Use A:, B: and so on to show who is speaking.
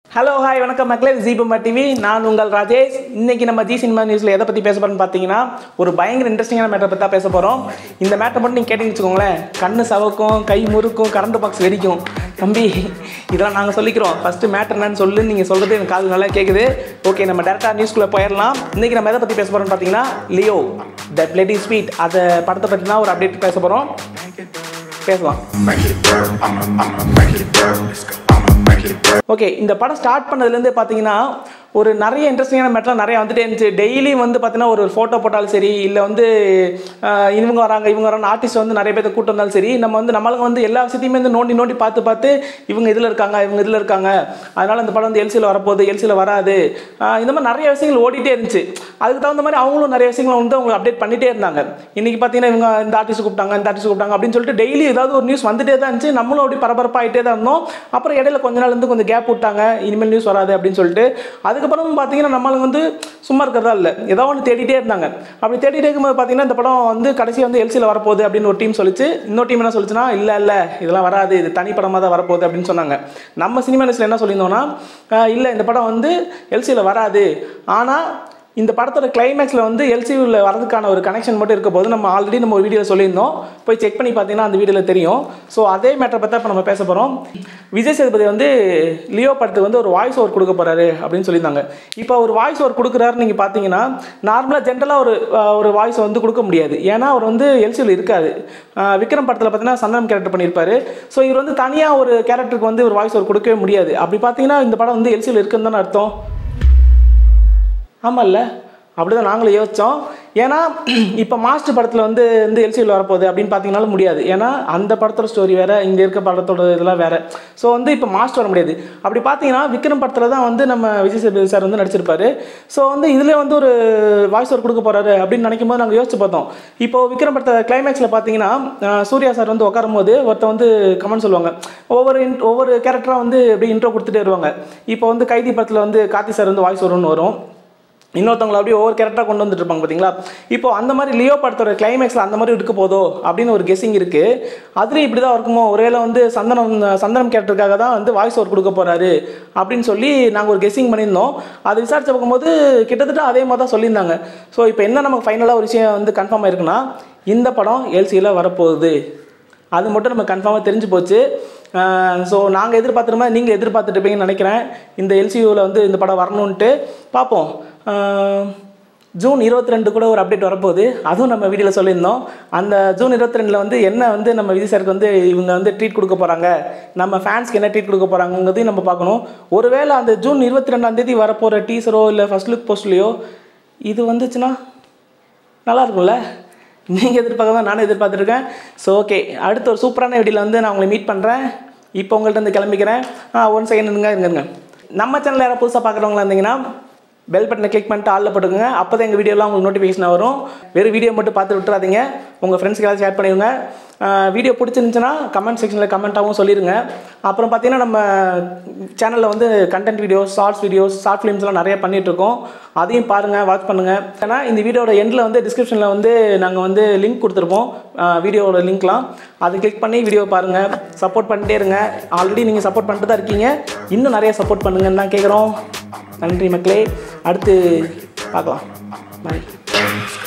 A: Hello hi வணக்கம் மக்களே ஜீபமா TV நான் உங்கள் ராஜேஷ் இன்னைக்கு நம்ம ஜி சினிமா நியூஸில் எதை பற்றி பேச போகிறோம்னு பார்த்தீங்கன்னா ஒரு பயங்கர இன்ட்ரெஸ்டிங்கான மேட்டரை பற்றி தான் பேச போகிறோம் இந்த மேட்டரை மட்டும் நீங்கள் கேட்டீங்கன்னு வச்சுக்கோங்களேன் கண்ணு சவக்கும் கை முறுக்கும் கரண்ட் பாக்ஸ் வெடிக்கும் தம்பி இதெல்லாம் நாங்கள் சொல்லிக்கிறோம் ஃபஸ்ட்டு மேட்டர் என்னன்னு சொல்லு நீங்கள் சொல்கிறது எனக்கு காது நல்லா கேட்குது ஓகே நம்ம டேரெக்டாக நியூஸ்குள்ளே போயிடலாம் இன்றைக்கி நம்ம எதை பற்றி பேச போகிறோம்னு பார்த்தீங்கன்னா லியோ த பிளேட்டி ஸ்வீட் அதை படத்தை பற்றி தான் ஒரு அப்டேட் பேச போகிறோம் பேசலாம்
B: make it work. I'ma, I'ma make it work. I'ma make it work.
A: Okay இந்த படம் ஸ்டார்ட் பண்ணதுலேருந்து பார்த்தீங்கன்னா ஒரு நிறைய இன்ட்ரெஸ்டிங்கான மேட்டர்லாம் நிறைய வந்துட்டே இருந்துச்சு டெய்லி வந்து பார்த்தீங்கன்னா ஒரு ஃபோட்டோ போட்டாலும் சரி இல்லை வந்து ஆஹ், இவங்க வராங்க இவங்க வராங்க ஆர்டிஸ்ட் வந்து நிறைய பேர்த்த கூட்டம் இருந்தாலும் சரி நம்ம வந்து நம்மளுக்கு வந்து எல்லா விஷயத்தையுமே வந்து நோண்டி நோண்டி பார்த்து பார்த்து இவங்க இதில் இருக்காங்க இவங்க இதில் இருக்காங்க அதனால் இந்த படம் வந்து எல்சியில் வரப்போகுது எல்சியில் வராது ஆஹ், இந்த மாதிரி நிறைய விஷயங்கள் ஓடிட்டே இருந்துச்சு அதுக்கு தகுந்த மாதிரி அவங்களும் நிறைய விஷயங்களை வந்து அவங்க அப்டேட் பண்ணிட்டே இருந்தாங்க இன்னைக்கு பார்த்தீங்கன்னா இவங்க இந்த ஆர்டிஸ்ட் கூப்பிட்டாங்க இந்த ஆர்டிஸ்ட் கூப்பிட்டாங்க அப்படின்னு சொல்லிட்டு டெய்லி ஏதாவது ஒரு நியூஸ் வந்துட்டே தான் இருந்துச்சு நம்மளும் அப்படி பரபரப்பாகிட்டே தான் இருந்தோம் அப்புறம் இடையில கொஞ்ச நாள் வந்து கொஞ்சம் கேப் விட்டாங்க இனிமேல் நியூஸ் வராது அப்படின்னு சொல்லிட்டு அதுக்கப்புறம் பார்த்தீங்கன்னா நம்மளுக்கு வந்து சும்மா இருக்கிறதா இல்லை ஏதோ ஒன்று தேடிட்டே இருந்தாங்க அப்படி தேடிட்டே இருக்கும்போது பார்த்தீங்கன்னா இந்த படம் வந்து கடைசி வந்து எல்சியில் வரப்போகுது அப்படின்னு ஒரு டீம் சொல்லிச்சு இன்னொரு டீம் என்ன சொல்லிச்சுன்னா இல்லை இல்லை இதெல்லாம் வராது இது தனி படமாக தான் வரப்போகுது அப்படின்னு சொன்னாங்க நம்ம சினிமா நியூஸில் என்ன சொல்லியிருந்தோம்னா ஆஹ் இல்லை இந்த படம் வந்து எல்சியில் வராது ஆனால் இந்த படத்தோட கிளைமேக்ஸில் வந்து எல்சியூவில் வரதுக்கான ஒரு கனெக்ஷன் மட்டும் இருக்க போது நம்ம ஆல்ரெடி நம்ம ஒரு வீடியோ சொல்லியிருந்தோம் போய் செக் பண்ணி பார்த்தீங்கன்னா அந்த வீடியோவில் தெரியும் ஸோ அதே மேட்டரை பற்றி இப்போ நம்ம பேச போகிறோம் விஜய் சேதுபதி வந்து லியோ படத்துக்கு வந்து ஒரு வாய்ஸ் ஓவர் கொடுக்க போகிறாரு அப்படின்னு சொல்லியிருந்தாங்க இப்போ ஒரு வாய்ஸ் ஓவர் கொடுக்குறாருன்னு நீங்கள் பார்த்தீங்கன்னா நார்மலாக ஜென்ரலாக ஒரு அஹ், ஒரு வாய்ஸ் வந்து கொடுக்க முடியாது ஏன்னா அவர் வந்து எல்சியூவில் இருக்காது அஹ், விக்ரம் படத்தில் பார்த்தீங்கன்னா சந்தனம் கேரக்டர் பண்ணியிருப்பாரு ஸோ இவர் வந்து தனியாக ஒரு கேரக்டருக்கு வந்து ஒரு வாய்ஸ் ஓவர் கொடுக்கவே முடியாது அப்படி பார்த்தீங்கன்னா இந்த படம் வந்து எல்சியூவில் இருக்குன்னு தானே அர்த்தம் ஆமாம்ல அப்படி தான் நாங்களும் யோசித்தோம் ஏன்னா இப்போ மாஸ்டர் படத்தில் வந்து வந்து எல்சியில் வரப்போகுது அப்படின்னு பார்த்தீங்கனாலும் முடியாது ஏன்னா அந்த படத்தோட ஸ்டோரி வேறு இங்கே இருக்க படத்தோட இதெல்லாம் வேறு ஸோ வந்து இப்போ மாஸ்டர் வர முடியாது அப்படி பார்த்தீங்கன்னா விக்ரம் படத்தில் தான் வந்து நம்ம விஜய் சேதுபதி சார் வந்து நடிச்சிருப்பாரு ஸோ வந்து இதில் வந்து ஒரு வாய்ஸ் ஓவர் கொடுக்க போகிறாரு அப்படின்னு நினைக்கும் போது நாங்கள் யோசிச்சு பார்த்தோம் இப்போ விக்ரம் படத்தை கிளைமேக்ஸில் பார்த்தீங்கன்னா அஹ், சூர்யா சார் வந்து உட்காரும் போது ஒருத்தன் வந்து கமெண்ட் சொல்லுவாங்க ஒவ்வொரு in- ஒவ்வொரு கேரக்டராக வந்து இப்படி இன்ட்ரோ கொடுத்துட்டே வருவாங்க இப்போ வந்து கைதி படத்தில் வந்து கார்த்தி சார் வந்து வாய்ஸ் வரும்னு வரும் இன்னொருத்தவங்களை அப்படியே ஒவ்வொரு கேரக்டராக கொண்டு வந்துட்டு இருப்பாங்க பார்த்தீங்களா இப்போ அந்த மாதிரி லியோ படத்தோட கிளைமேக்ஸில் அந்த மாதிரி இருக்க போதோ அப்படின்னு ஒரு கெஸிங் இருக்குது அதுலேயும் இப்படி தான் இருக்குமோ ஒருவேளை வந்து சந்தனம் சந்தனம் கேரக்டருக்காக தான் வந்து வாய்ஸ் ஓவர் கொடுக்க போகிறாரு அப்படின்னு சொல்லி நாங்கள் ஒரு கெஸ்ஸிங் பண்ணியிருந்தோம் அது விசாரிச்சு பார்க்கும்போது கிட்டத்தட்ட அதே மாதிரி தான் சொல்லியிருந்தாங்க ஸோ இப்போ என்ன நமக்கு ஃபைனலாக ஒரு விஷயம் வந்து கன்ஃபார்ம் ஆயிருக்குன்னா இந்த படம் எல்சியில் வரப்போகுது அது மட்டும் நம்ம கன்ஃபார்மாக தெரிஞ்சு போச்சு ஸோ நாங்கள் எதிர்பார்த்துற மாதிரி நீங்கள் எதிர்பார்த்துட்டு இருப்பீங்கன்னு நினைக்கிறேன் இந்த எல்சியூவில் வந்து இந்த படம் வரணுன்ட்டு பார்ப்போம் ஆஹ், ஜூன் இருபத்தி ரெண்டு கூட ஒரு அப்டேட் வரப்போகுது அதுவும் நம்ம வீடியோவில் சொல்லியிருந்தோம் அந்த ஜூன் இருபத்தி ரெண்டில் வந்து என்ன வந்து நம்ம விஜய் சாருக்கு வந்து இவங்க வந்து ட்ரீட் கொடுக்க போகிறாங்க நம்ம ஃபேன்ஸ்க்கு என்ன ட்ரீட் கொடுக்க போகிறாங்கிறதையும் நம்ம பார்க்கணும் ஒருவேளை அந்த ஜூன் இருபத்தி ரெண்டாம் தேதி வரப்போகிற டீசரோ இல்லை ஃபர்ஸ்ட் லுக் போஸ்ட்லேயோ இது வந்துச்சுன்னா நல்லா இருக்கும்ல நீங்கள் எதிர்பார்க்க தான் நானும் எதிர்பார்த்துருக்கேன் ஸோ ஓகே அடுத்த ஒரு சூப்பரான வீடியோவில் வந்து நான் உங்களை மீட் பண்ணுறேன் இப்போ உங்கள்கிட்ட இருந்து கிளம்பிக்கிறேன் ஆ ஒன் செகண்ட் இருங்க இருங்க இருங்க நம்ம சேனல் யாராவது புதுசாக பார்க்குறவங்களா இருந்தீங்கன்னா பெல் பட்டனை கிளிக் பண்ணிட்டு ஆளில் போட்டுக்கோங்க அப்போ தான் எங்கள் வீடியோலாம் உங்களுக்கு நோட்டிஃபிகேஷன் வரும் வெறும் வீடியோ மட்டும் பார்த்து விட்டுறாதீங்க உங்கள் ஃப்ரெண்ட்ஸ்க்கு ஏதாவது ஷேர் பண்ணிடுங்க வீடியோ பிடிச்சிருந்துச்சுன்னா கமெண்ட் செக்ஷனில் கமெண்ட்டாகவும் சொல்லிடுங்க அப்புறம் பார்த்தீங்கன்னா நம்ம சேனலில் வந்து content videos shorts videos short ஃபிலிம்ஸ்லாம் நிறைய பண்ணிட்டு இருக்கோம் அதையும் பாருங்கள் வாட்ச் பண்ணுங்கள் ஏன்னா இந்த வீடியோட எண்டில் வந்து டிஸ்கிரிப்ஷனில் வந்து நாங்கள் வந்து லிங்க் கொடுத்துருப்போம் வீடியோவோட லிங்க்லாம் அதை கிளிக் பண்ணி வீடியோ பாருங்கள் சப்போர்ட் பண்ணிட்டே இருங்க ஆல்ரெடி நீங்கள் சப்போர்ட் பண்ணிட்டு தான் இருக்கீங்க இன்னும் நிறைய சப்போர்ட் பண்ணுங்கன்னு தான் கேட்குறோம் நன்றி மக்களே அடுத்து பார்க்கலாம் பாய்